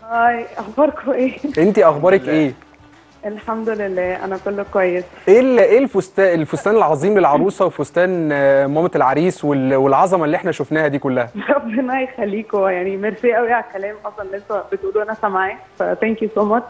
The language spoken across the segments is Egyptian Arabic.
هاي اخباركم ايه انت اخبارك ايه الحمد لله انا كله كويس ايه ال- ايه الفستان الفستان العظيم للعروسه وفستان آه، مامه العريس وال- والعظمه اللي احنا شفناها دي كلها ربنا يخليكم يعني ميرسي قوي على الكلام اصلا اللي انتوا بتقولوه انا سامعاه فثانك يو سو ماتش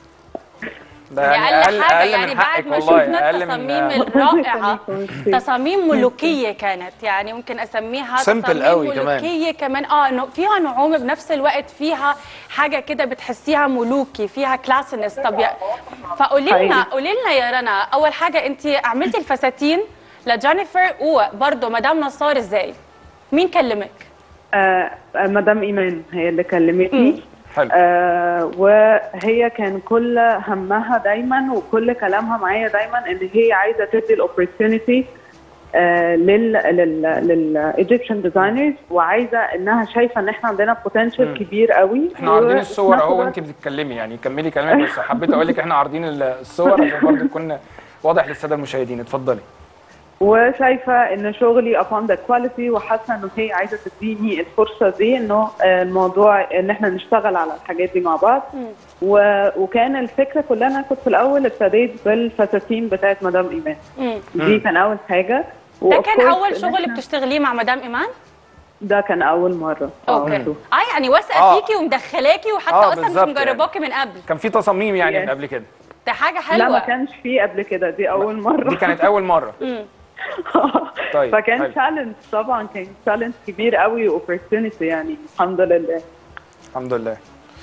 ده دي يعني اقل اقل حاجه اقل يعني من بعد حقك ما والله شفنا اقل التصاميم من الرائعه ميرسي. تصاميم ملوكيه كانت يعني ممكن اسميها Simple تصاميم قوي كمان. ملوكيه كمان اه نوع- فيها نعومه بنفس الوقت فيها حاجه كده بتحسيها ملوكي فيها كلاسنس طب يا فقولي لنا حقيقي. قولي لنا يا رنا اول حاجه انت عملتي الفساتين لجينيفر وبرضه مدام نصار ازاي مين كلمك آه آه، مدام ايمان هي اللي كلمتني حلو آه وهي كان كل همها دايما وكل كلامها معايا دايما ان هي عايزه تدي الاوبورتيونيتي لل لل للايجيبشن ديزاينرز وعايزه انها شايفه ان احنا عندنا بوتنشال كبير قوي احنا عارضين وفي الصور نفس اهو الوقت وانت بتتكلمي يعني كملي كلامك بس حبيت اقول لك احنا عارضين الصور عشان برضه يكون واضح للساده المشاهدين اتفضلي وشايفه ان شغلي upon the quality وحاسه انه هي عايزه تديني الفرصه دي انه آه، الموضوع ان احنا نشتغل على الحاجات دي مع بعض و... وكان الفكره كلها انا كنت في الاول ابتديت بالفساتين بتاعت مدام ايمان مم. دي كان اول حاجه ده وof كان course اول إن شغل إحنا- بتشتغلي مع مدام ايمان ده كان اول مره اوكي آه. اه يعني واثقه آه. فيكي ومدخلاكي وحتى آه، اصلا مش بالظبط مجرباكي من قبل كان في تصاميم يعني من Yes. قبل كده ده حاجه لا ما حلوه كانش فيه قبل كده دي اول مره دي كانت اول مره مم. طيب، فكان حلو. تشالنج طبعا كان تشالنج كبير قوي واوبورتيونيتي يعني الحمد لله الحمد لله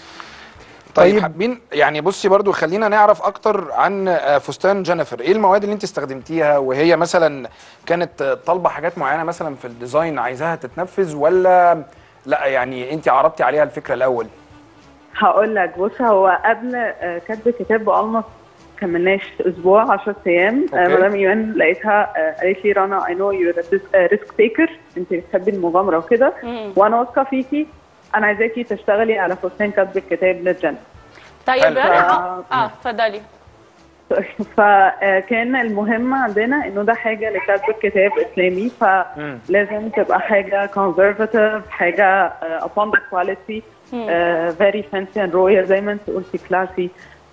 طيب, طيب. حابين يعني بصي برضو خلينا نعرف اكتر عن آه، فستان جينيفر ايه المواد اللي انت استخدمتيها وهي مثلا كانت آه، طالبه حاجات معينه مثلا في الديزاين عايزاها تتنفذ ولا لا يعني انت عرضتي عليها الفكره الاول هقول لك بص هو قبل آه، كتب الكتاب بألمس كملناش اسبوع 10 ايام آه، أوكي. مدام ايمان لقيتها آه، قالت لي رنا اي نو يو ريسك تيكر انت بتحبي المغامره وكده مم. وانا واثقه فيكي انا عايزاكي تشتغلي على فستان كتب الكتاب للجنة طيب حلو. رنا اه اتفضلي فكان المهم عندنا انه ده حاجه لكتب الكتاب اسلامي مم. فلازم تبقى حاجه conservative حاجه آه، upon the quality آه، very fancy and royal زي ما انت قلتي كلاسي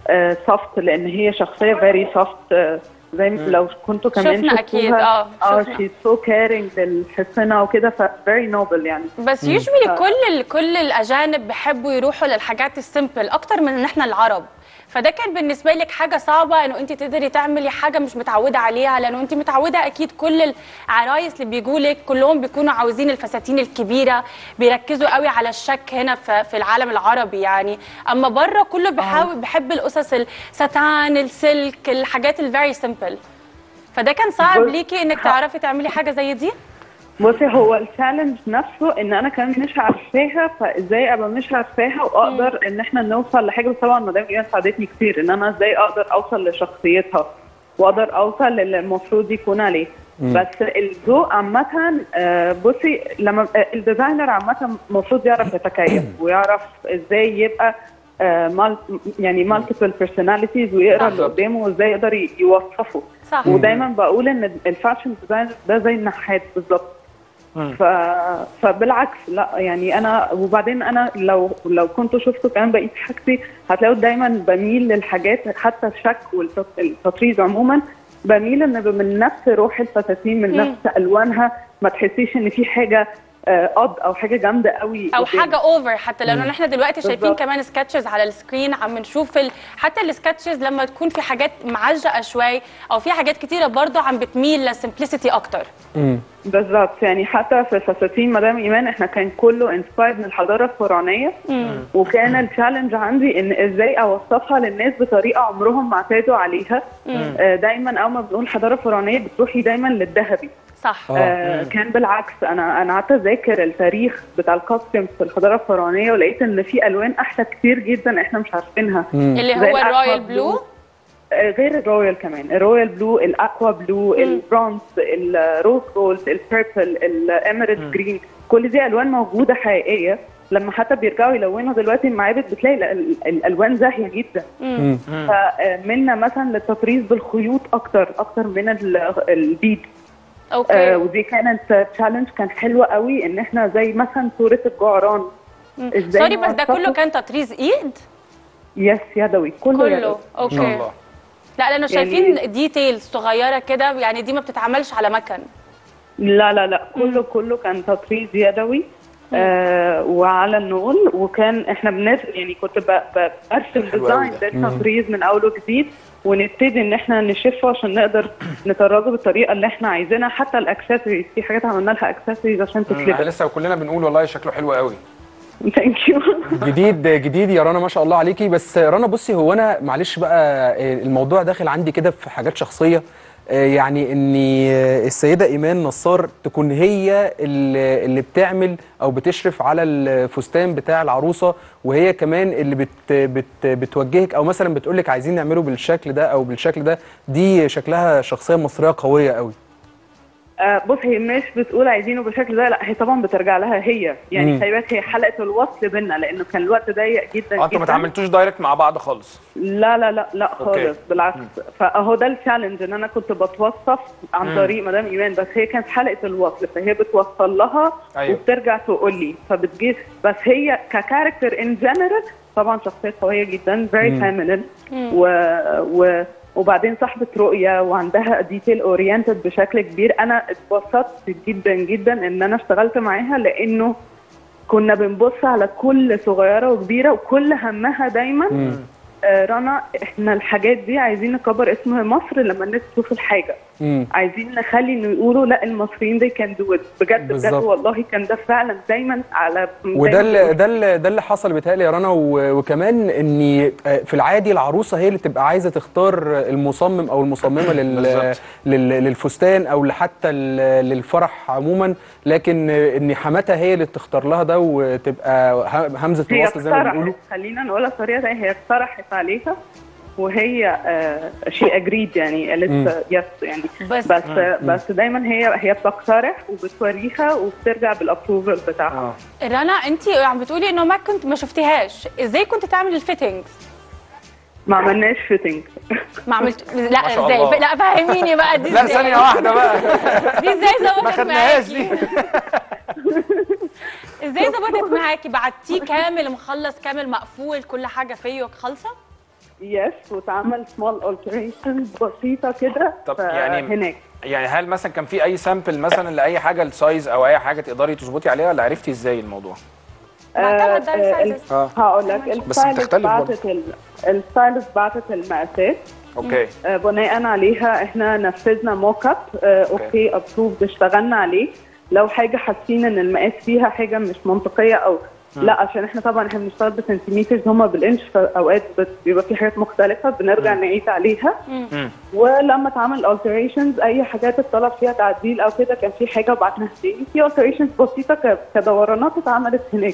soft لان هي شخصيه very soft آه، زي ما لو كنتوا كمان شفنا شفتوها. أكيد، آه، اه شفنا. she's so caring للحصنه وكده ف very noble يعني بس يوجوالي كل ال- كل الاجانب بيحبوا يروحوا للحاجات السيمبل اكتر من ان احنا العرب فده كان بالنسبه لك حاجه صعبه انه انت تقدري تعملي حاجه مش متعوده عليها لانه انت متعوده اكيد كل العرايس اللي بيجوا لك كلهم بيكونوا عاوزين الفساتين الكبيره بيركزوا قوي على الشك هنا في في العالم العربي يعني اما بره كله بيحاول بيحب القصص الستان السلك الحاجات الفيري سيمبل فده كان صعب بص- ليكي انك تعرفي تعملي حاجه زي دي بصي هو التشالنج نفسه ان انا كمان مش عارفاها فازاي ابقى مش عارفاها واقدر ان احنا نوصل لحاجه بس طبعا مدام ايمان ساعدتني كتير ان انا ازاي اقدر اوصل لشخصيتها واقدر اوصل للي المفروض يكون عليه بس الذوق عامة آه، بصي لما آه، الديزاينر عامة المفروض يعرف يتكيف ويعرف ازاي يبقى آه، مال يعني مالتيبل بيرسوناليتيز ويقرا اللي بالظبط. قدامه وازاي يقدر ي- يوصفه صح ودايما بقول ان الفاشن ديزاينر ده زي النحات بالظبط مم. ف... فبالعكس لا يعني انا وبعدين انا لو لو كنتوا شفتوا كمان بقيه حاجتي هتلاقوا دايما بميل للحاجات حتى الشك والتطريز عموما بميل ان من نفس روح الفساتين من مم. نفس الوانها ما تحسيش ان في حاجه آه، قض او حاجه جامده قوي او قدام. حاجه اوفر حتى لانه نحن دلوقتي شايفين بالظبط. كمان سكتشز على السكرين عم نشوف ال... حتى السكتشز لما تكون في حاجات معجقه شوي او في حاجات كتيره برضه عم بتميل للسمبلسيتي اكتر مم. بالظبط يعني حتى في فساتين مدام ايمان احنا كان كله انسبايرد من الحضاره الفرعونيه وكان التشالنج عندي ان ازاي اوصفها للناس بطريقه عمرهم ما اعتادوا عليها آه، دايما اول ما بنقول حضاره فرعونيه بتروحي دايما للذهبي صح آه. آه كان بالعكس انا انا قعدت اذاكر التاريخ بتاع الكاستمز في الحضاره الفرعونيه ولقيت ان في الوان احلى كتير جدا احنا مش عارفينها اللي زي هو الأكوا الرويال بلو. بلو آه، غير الرويال كمان الرويال بلو الاكوا بلو البرونز الروز جولد البيربل الاميريت جرين كل دي الوان موجوده حقيقيه لما حتى بيرجعوا يلونوا دلوقتي المعابد بتلاقي ال- ال- الالوان زاهيه جدا مم. فملنا مثلا للتطريز بالخيوط اكتر اكتر من ال- البيد آه اوكي ودي كانت تشالنج كان حلوه قوي ان احنا زي مثلا صوره الجعران ازاي سوري بس ده نوثقه؟ كله كان تطريز ايد يس يدوي كله, كله يدوي. اوكي ما شاء الله لا لانه يعني- شايفين ديتيلز صغيره كده يعني دي ما بتتعملش على مكن لا لا لا كله كله كان تطريز يدوي آه وعلى النول وكان احنا بنس يعني كنت ب- ب- برسم حلو أوي ديزاين ده. للتطريز من اول وجديد ونبتدي ان احنا نشفه عشان نقدر نطرزه بالطريقه اللي احنا عايزينها حتى الاكسسوارز في حاجات عملنا لها اكسسوارز عشان مم، احنا تتلبس لسه كلنا بنقول والله شكله حلو قوي ثانك يو جديد جديد يا رنا ما شاء الله عليكي بس رنا بصي هو انا معلش بقى آه، الموضوع داخل عندي كده في حاجات شخصيه آه، يعني ان آه، السيده ايمان نصار تكون هي اللي اللي بتعمل او بتشرف على الفستان بتاع العروسه وهي كمان اللي بت بت بتوجهك او مثلا بتقولك عايزين نعمله بالشكل ده او بالشكل ده دي شكلها شخصيه مصريه قويه قوي آه بص هي مش بتقول عايزينه بالشكل ده لا هي طبعا بترجع لها هي يعني مم. خلي بالك هي حلقه الوصل بينا لانه كان الوقت ضيق جدا اه انتوا ما جدا. تعاملتوش دايركت مع بعض خالص لا لا لا لا أوكي. خالص بالعكس فاهو ده التشالنج ان انا كنت بتوصف عن مم. طريق مدام ايمان بس هي كانت حلقه الوصل فهي بتوصل لها أيوة. وبترجع تقول لي فبتجي بس هي ككاركتر ان جنرال طبعا شخصيه قويه جدا فيري فيمينين و, و وبعدين صاحبة رؤية وعندها ديتيل اورينتد بشكل كبير انا اتبسطت جدا جدا ان انا اشتغلت معاها لانه كنا بنبص على كل صغيرة وكبيرة وكل همها دايما آه، رنا احنا الحاجات دي عايزين نكبر اسم مصر لما الناس تشوف الحاجه مم. عايزين نخلي انه يقولوا لا المصريين دي كان دو بجد بجد بالظبط. والله كان ده فعلا دايما على وده دايماً اللي ده اللي ده اللي حصل بيتهيألي يا رنا و- وكمان ان في العادي العروسه هي اللي تبقى عايزه تختار المصمم او المصممه لل بالظبط. لل للفستان او حتى للفرح عموما لكن ان حماتها هي اللي تختار لها ده وتبقى ه- همزه هي الوصل زي ما اقترحت بيقولوا خلينا نقولها بطريقه تانية هي اقترحت عليها وهي شي اجريد يعني قالت يس يعني بس- بس بس, بس دايما هي هي بتقترح وبتوريها وبترجع بالابروفل بتاعها اه رنا انت عم بتقولي انه ما كنت ما شفتيهاش ازاي كنت تعملي الفيتنجز ما عملناش فيتنج ما عملت ما لا شاء ازاي الله. لا فهميني بقى دي لا ازاي ثانيه واحده بقى دي ازاي ظبطت ما خدناهاش معاكي؟ دي ازاي ظبطت معاكي بعتيه كامل مخلص كامل مقفول كل حاجه فيه خالصه يس واتعمل سمول alterations بسيطه كده طب ف- يعني- هناك يعني هل مثلا كان في اي سامبل مثلا لاي حاجه السايز او اي حاجه تقدري تظبطي عليها ولا عرفتي ازاي الموضوع بعتمد ده آه، آه، السايزز. اه هقول لك بس الستايلست بتختلف برضه. بعتت ال- الستايلست بعتت المقاسات اوكي آه، بناء عليها احنا نفذنا موك اب اوكي ابروفد اشتغلنا عليه لو حاجه حاسين ان المقاس فيها حاجه مش منطقيه او لا عشان احنا طبعا احنا بنشتغل بسنتيمترز هما بالانش فاوقات بت- بيبقى في حاجات مختلفه بنرجع نعيد عليها مم. ولما اتعمل alterations اي حاجات اتطلب فيها تعديل او كده كان في حاجه وبعتناها تاني في alterations بسيطه ك- كدورانات اتعملت هناك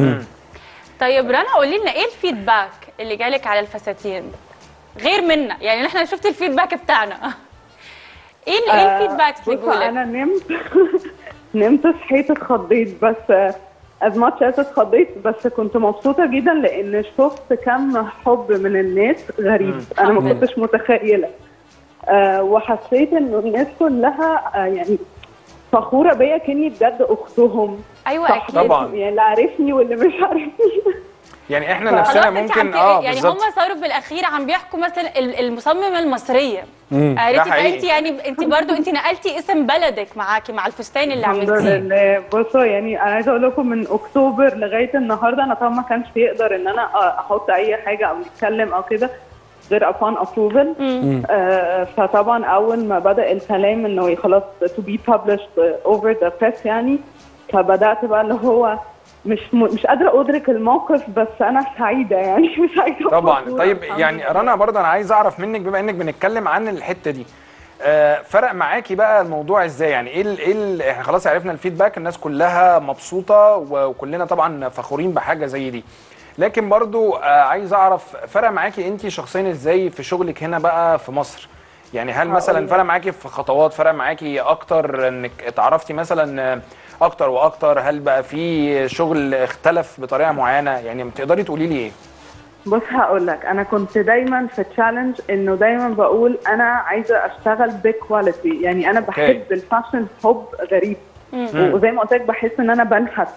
طيب رنا قولي لنا ايه الفيدباك اللي جالك على الفساتين غير منا يعني نحن شفت الفيدباك بتاعنا ايه ال- ايه الفيدباكس اللي بص جولك انا نمت نمت صحيت اتخضيت بس از ماتش از اتخضيت بس كنت مبسوطه جدا لان شفت كم حب من الناس غريب انا ما حب. كنتش متخيله آه وحسيت انه الناس كلها آه يعني فخوره بيا كاني بجد اختهم ايوه صح اكيد طبعاً. يعني اللي عارفني واللي مش عارفني يعني احنا خلاص نفسنا خلاص انت ممكن عم اه يعني بالظبط هم صاروا بالاخير عم بيحكوا مثلا ال- المصممه المصريه مم. عرفتي ده حقيقي. فانت يعني انت برضو انت نقلتي اسم بلدك معاكي مع الفستان اللي الحمد عملتيه لله بصوا يعني انا عايزه اقول لكم من اكتوبر لغايه النهارده انا طبعا ما كانش يقدر ان انا احط اي حاجه او نتكلم او كده غير upon approval آه فطبعا اول ما بدا الكلام انه خلاص to be published over the press يعني فبدات بقى اللي هو مش م... مش قادره ادرك الموقف بس انا سعيده يعني مش عايزه طبعا أفورة. طيب الحمد يعني لله. رنا برضه انا عايز اعرف منك بما انك بنتكلم عن الحته دي آه، فرق معاكي بقى الموضوع ازاي يعني ايه ال ايه ال احنا خلاص عرفنا الفيدباك الناس كلها مبسوطه و- وكلنا طبعا فخورين بحاجه زي دي لكن برضو آه، عايز اعرف فرق معاكي انت شخصيا ازاي في شغلك هنا بقى في مصر يعني هل مثلا هقول فرق معاكي في خطوات فرق معاكي اكتر انك اتعرفتي مثلا آه، اكتر واكتر هل بقى في شغل اختلف بطريقه معينه يعني تقدري تقولي لي ايه بص هقول لك انا كنت دايما في تشالنج انه دايما بقول انا عايزه اشتغل بكواليتي يعني انا بحب الفاشن حب غريب وزي ما قلت لك بحس ان انا بنحت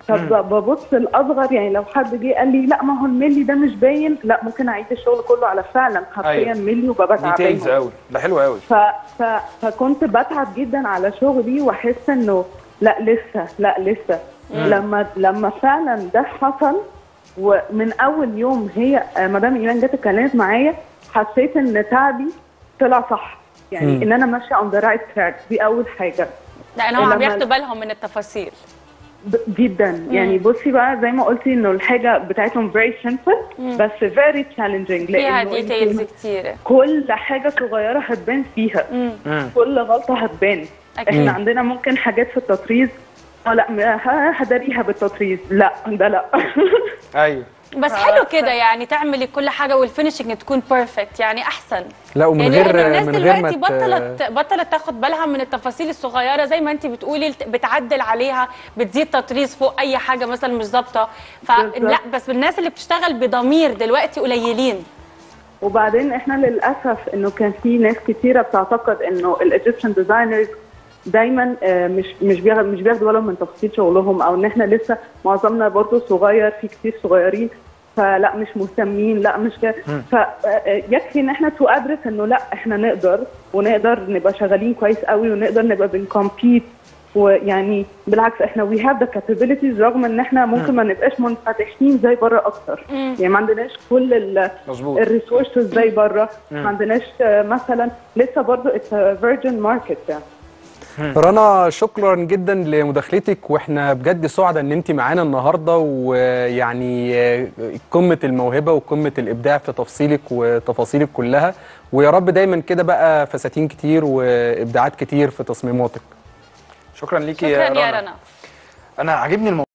فببص الاصغر يعني لو حد جه قال لي لا ما هو الملي ده مش باين لا ممكن اعيد الشغل كله على فعلا حرفيا أيوة. ملي وببقى ديتيلز تعبانه قوي ده حلو قوي ف... ف... فكنت بتعب جدا على شغلي واحس انه لا لسه لا لسه لما لما فعلا ده حصل ومن اول يوم هي آه، مدام ايمان جت اتكلمت معايا حسيت ان تعبي طلع صح يعني مم. ان انا ماشيه on the right track دي اول حاجه لان هم لما- بياخدوا بالهم من التفاصيل ب- جدا يعني بصي بقى زي ما قلتي انه الحاجه بتاعتهم very simple بس very challenging فيها لأنه ديتيلز انتوا كتير كل حاجه صغيره هتبان فيها مم. كل غلطه هتبان أكيد. احنا عندنا ممكن حاجات في التطريز اه لا م- ه- هداريها بالتطريز لا ده لا ايوه بس حلو كده يعني تعملي كل حاجه والفينشنج تكون بيرفكت يعني احسن لا ومن يعني غير لأن الناس من غير ما دلوقتي ت- بطلت بطلت تاخد بالها من التفاصيل الصغيره زي ما انت بتقولي الت- بتعدل عليها بتزيد تطريز فوق اي حاجه مثلا مش ظابطه فلا بالظبط. بس الناس اللي بتشتغل بضمير دلوقتي قليلين وبعدين احنا للاسف انه كان في ناس كتيره بتعتقد انه الايجيبشن ديزاينرز دايما آه، مش مش بياخد مش بياخدوا بالهم من تفاصيل شغلهم او ان احنا لسه معظمنا برضه صغير في كتير صغيرين فلا مش مهتمين لا مش كده فيكفي ان احنا تو ادرس انه لا احنا نقدر ونقدر نبقى شغالين كويس قوي ونقدر نبقى بنكمبيت ويعني بالعكس احنا وي هاف ذا كابابيلتيز رغم ان احنا ممكن ما نبقاش منفتحين زي بره اكتر يعني ما عندناش كل ال مظبوط الريسورسز زي بره ما عندناش آه، مثلا لسه برضو اتس فيرجن ماركت يعني رنا شكرا جدا لمداخلتك واحنا بجد سعداء ان انت معانا النهارده ويعني آه، قمه الموهبه وقمه الابداع في تفصيلك وتفاصيلك كلها ويا رب دايما كده بقى فساتين كتير وابداعات كتير في تصميماتك شكرا ليكي شكرا يا يا رنا رنا انا عاجبني الموضوع